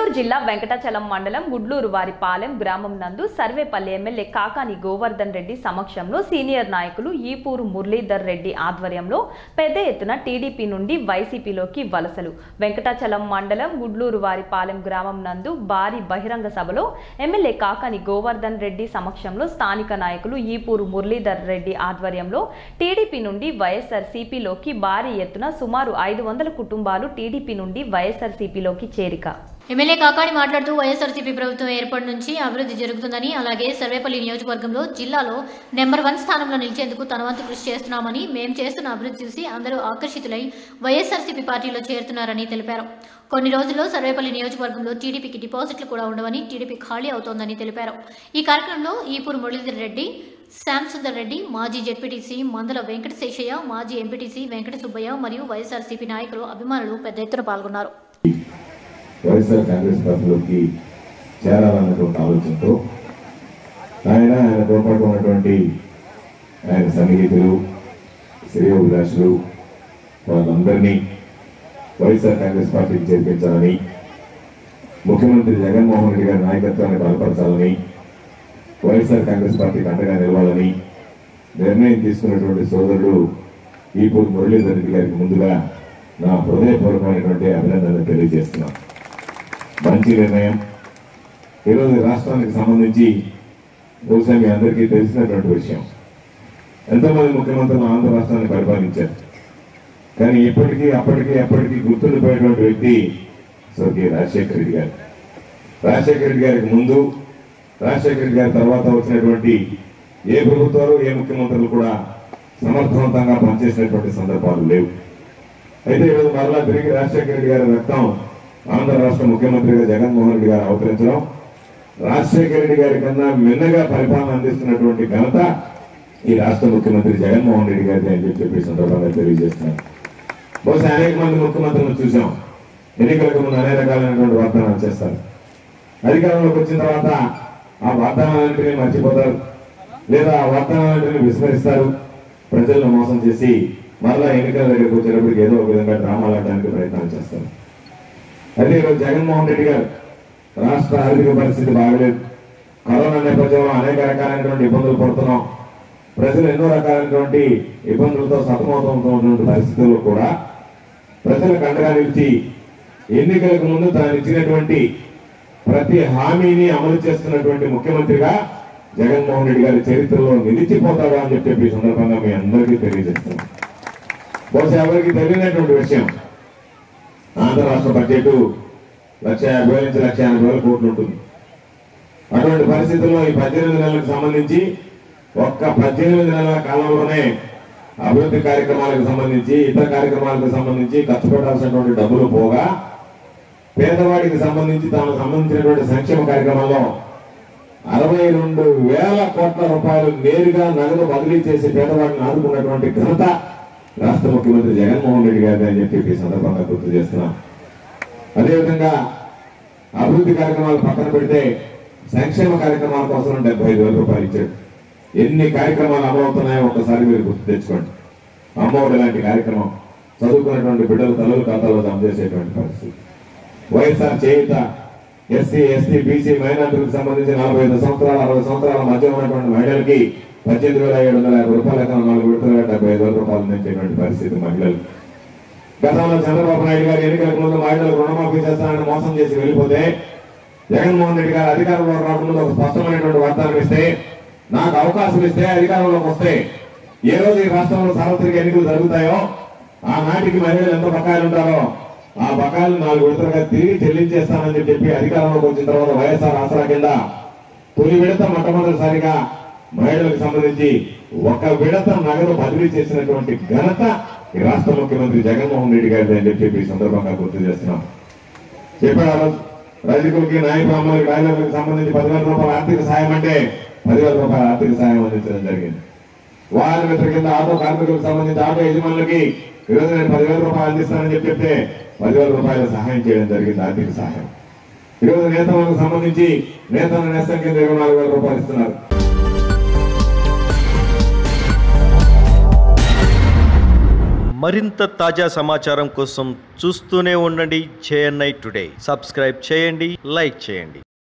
జిల్లా వెంకటాచలం మండలం గుడ్లూరు వారిపాలెం గ్రామం నందు సర్వేపల్లి ఎమ్మెల్యే కాకాని గోవర్ధన్ రెడ్డి సమక్షంలో సీనియర్ నాయకులు ఈపూరు మురళీధర్ రెడ్డి ఆధ్వర్యంలో పెద్ద ఎత్తున టీడీపీ నుండి వైసీపీలోకి వలసలు వెంకటాచలం మండలం గుడ్లూరు వారిపాలెం గ్రామం నందు భారీ బహిరంగ సభలో ఎమ్మెల్యే కాకాని గోవర్ధన్ రెడ్డి సమక్షంలో స్థానిక నాయకులు ఈపూరు మురళీధర్ రెడ్డి ఆధ్వర్యంలో టీడీపీ నుండి వైఎస్ఆర్సీపీలోకి భారీ ఎత్తున సుమారు ఐదు వందల కుటుంబాలు టీడీపీ నుండి వైఎస్ఆర్సీపీలోకి చేరిక ఎమ్మెల్యే కాకాని మాట్లాడుతూ వైఎస్ఆర్సీపీ ప్రభుత్వం ఏర్పడి నుంచి అభివృద్ధి జరుగుతుందని అలాగే సర్వేపల్లి నియోజకవర్గంలో జిల్లాలో నెంబర్ వన్ స్థానంలో నిలిచేందుకు తన వంతు కృషి చేస్తున్నామని మేం చేస్తున్న అభివృద్ధి చూసి అందరూ ఆకర్షితులై వైఎస్ఆర్సీపీ పార్టీలో చేరుతున్నారని తెలిపారు కొన్ని రోజుల్లో సర్వేపల్లి నియోజకవర్గంలో టీడీపీకి డిపాజిట్లు కూడా ఉండవని టీడీపీ ఖాళీ అవుతోందని తెలిపారు ఈ కార్యక్రమంలో ఈపూరు మురళీధర్ రెడ్డి శ్యామ్ సుందర్ రెడ్డి మాజీ జెడ్పీటీసీ మందల వెంకటశేషయ్య మాజీ ఎంపీటీసీ వెంకట సుబ్బయ్య మరియు వైఎస్ఆర్సీపీ నాయకులు అభిమానులు పెద్ద ఎత్తున పాల్గొన్నారు వైఎస్ఆర్ కాంగ్రెస్ పార్టీలోకి చేరాలన్నటువంటి ఆలోచనతో ఆయన ఆయనతో పాటు ఉన్నటువంటి ఆయన సన్నిహితులు శ్రేయోభిలాషులు వాళ్ళందరినీ వైఎస్ఆర్ కాంగ్రెస్ పార్టీకి చేర్పించాలని ముఖ్యమంత్రి జగన్మోహన్ రెడ్డి గారి నాయకత్వాన్ని బలపరచాలని వైఎస్ఆర్ కాంగ్రెస్ పార్టీకి అండగా నిలవాలని నిర్ణయం తీసుకున్నటువంటి సోదరుడు ఈపూర్ మురళీధర్ రెడ్డి గారికి ముందుగా నా హృదయపూర్వకమైనటువంటి అభినందనలు తెలియజేస్తున్నాను మంచి నిర్ణయం ఈరోజు రాష్ట్రానికి సంబంధించి బహుశా మీ అందరికీ తెలిసినటువంటి విషయం ఎంతోమంది ముఖ్యమంత్రులు ఆంధ్ర రాష్ట్రాన్ని పరిపాలించారు కానీ ఇప్పటికీ అప్పటికీ ఎప్పటికీ గుర్తుండిపోయేటువంటి వ్యక్తి స్వర్గీయ రాజశేఖర రెడ్డి గారు రాజశేఖర రెడ్డి గారికి ముందు రాజశేఖర రెడ్డి గారి తర్వాత వచ్చినటువంటి ఏ ప్రభుత్వాలు ఏ ముఖ్యమంత్రులు కూడా సమర్థవంతంగా పనిచేసినటువంటి సందర్భాలు లేవు అయితే ఈరోజు మరలా తిరిగి రాజశేఖర రెడ్డి గారి రక్తం ఆంధ్ర రాష్ట్ర ముఖ్యమంత్రిగా జగన్మోహన్ రెడ్డి గారు అవతరించడం రాజశేఖర రెడ్డి గారి కన్నా మిన్నగా పరిపాలన అందిస్తున్నటువంటి ఘనత ఈ రాష్ట్ర ముఖ్యమంత్రి జగన్మోహన్ రెడ్డి గారిది అని చెప్పి ఈ సందర్భంగా తెలియజేస్తున్నాను బహుశా అనేక మంది ముఖ్యమంత్రులను చూసాం ఎన్నికలకు ముందు అనేక రకాలైనటువంటి వాగ్దానాలు చేస్తారు అధికారంలోకి వచ్చిన తర్వాత ఆ వాగ్దానాలన్నింటినీ మర్చిపోతారు లేదా ఆ వాగ్దానాలన్నింటినీ విస్మరిస్తారు ప్రజలను మోసం చేసి మరలా ఎన్నికల దగ్గరికి వచ్చేటప్పటికి ఏదో ఒక విధంగా డ్రామాలు ఆడడానికి ప్రయత్నాలు చేస్తారు అయితే ఈరోజు జగన్మోహన్ రెడ్డి గారు రాష్ట్ర ఆర్థిక పరిస్థితి బాగలేదు కరోనా నేపథ్యంలో అనేక రకాలైనటువంటి ఇబ్బందులు పడుతున్నాం ప్రజలు ఎన్నో రకాలైనటువంటి ఇబ్బందులతో సతమతమవుతున్నటువంటి పరిస్థితుల్లో కూడా ప్రజలకు అండగా నిలిచి ఎన్నికలకు ముందు తాను ఇచ్చినటువంటి ప్రతి హామీని అమలు చేస్తున్నటువంటి ముఖ్యమంత్రిగా జగన్మోహన్ రెడ్డి గారి చరిత్రలో నిలిచిపోతాడు అని చెప్పి ఈ సందర్భంగా మీ అందరికీ తెలియజేస్తున్నాం బహుశా ఎవరికి తెలియనటువంటి విషయం ఆంధ్ర రాష్ట్ర బడ్జెట్ లక్ష యాభై వేల నుంచి లక్ష ఎనభై వేల కోట్లు ఉంటుంది అటువంటి పరిస్థితుల్లో ఈ పద్దెనిమిది నెలలకు సంబంధించి ఒక్క పద్దెనిమిది నెలల కాలంలోనే అభివృద్ధి కార్యక్రమాలకు సంబంధించి ఇతర కార్యక్రమాలకు సంబంధించి ఖర్చు పెట్టాల్సినటువంటి డబ్బులు పోగా పేదవాడికి సంబంధించి తాను సంబంధించినటువంటి సంక్షేమ కార్యక్రమంలో అరవై రెండు వేల కోట్ల రూపాయలు నేరుగా నగదు బదిలీ చేసి పేదవాడిని ఆదుకున్నటువంటి ఘనత రాష్ట్ర ముఖ్యమంత్రి జగన్మోహన్ రెడ్డి గారిని అని చెప్పి ఈ సందర్భంగా గుర్తు చేస్తున్నాం అదేవిధంగా అభివృద్ధి కార్యక్రమాలు పక్కన పెడితే సంక్షేమ కార్యక్రమాల కోసం డెబ్బై ఐదు వేల రూపాయలు ఇచ్చాడు ఎన్ని కార్యక్రమాలు అమలవుతున్నాయో ఒక్కసారి మీరు గుర్తు తెచ్చుకోండి అమ్మఒడి లాంటి కార్యక్రమం చదువుకున్నటువంటి బిడ్డలు తల్లుల ఖాతాలో జమ చేసేటువంటి పరిస్థితి YSR Cheyutha SC ST BC మైనార్టీలకు సంబంధించి నలభై ఐదు సంవత్సరాల అరవై సంవత్సరాల మధ్య ఉన్నటువంటి మహిళలకి పద్దెనిమిది వేల ఏడు వందల యాభై రూపాయల కన్నా నాలుగు విడతలుగా డెబ్బై ఐదు వేల రూపాయలు అందించేటువంటి పరిస్థితి మహిళలు గతంలో చంద్రబాబు నాయుడు గారు ఎన్నికలకు ముందు మహిళలకు రుణమాఫీ చేస్తానని మోసం చేసి వెళ్ళిపోతే జగన్మోహన్ రెడ్డి గారు అధికారంలో రాకముందు ఒక స్పష్టమైనటువంటి వాగ్దానం ఇస్తే నాకు అవకాశం ఇస్తే అధికారంలోకి వస్తే ఏ రోజు ఈ రాష్ట్రంలో సార్వత్రిక ఎన్నికలు జరుగుతాయో ఆ నాటికి మహిళలు ఎంత బకాయిలు ఉంటారో ఆ బకాయిలు నాలుగు విడతలుగా తిరిగి చెల్లించేస్తానని చెప్పి అధికారంలోకి వచ్చిన తర్వాత వైఎస్ఆర్ ఆసరా కింద తొలి విడత మొట్టమొదటిసారిగా మహిళలకు సంబంధించి ఒక విడత నగదు బదిలీ చేసినటువంటి ఘనత ఈ రాష్ట్ర ముఖ్యమంత్రి జగన్మోహన్ రెడ్డి గారిది అని చెప్పి ఈ సందర్భంగా గుర్తు చేస్తున్నాం చెప్పాడు ఆ రోజు రజకులకి నాయ బ్రాహ్మణులకి రాయలకు సంబంధించి పదివేల రూపాయల ఆర్థిక సాయం అంటే పదివేల రూపాయల ఆర్థిక సాయం అందించడం జరిగింది వాహన మిత్ర కింద ఆటో కార్మికులకు సంబంధించి ఆటో యజమానులకి ఈరోజు నేను పదివేల రూపాయలు అందిస్తానని చెప్పి చెప్తే పదివేల రూపాయల సహాయం చేయడం జరిగింది ఆర్థిక సహాయం ఈరోజు నేతలకు సంబంధించి నేతల నేస్తం కింద ఇరవై నాలుగు వేల రూపాయలు ఇస్తున్నారు మరింత తాజా సమాచారం కోసం చూస్తూనే ఉండండి జేఎన్ఐ టుడే సబ్స్క్రైబ్ చేయండి లైక్ చేయండి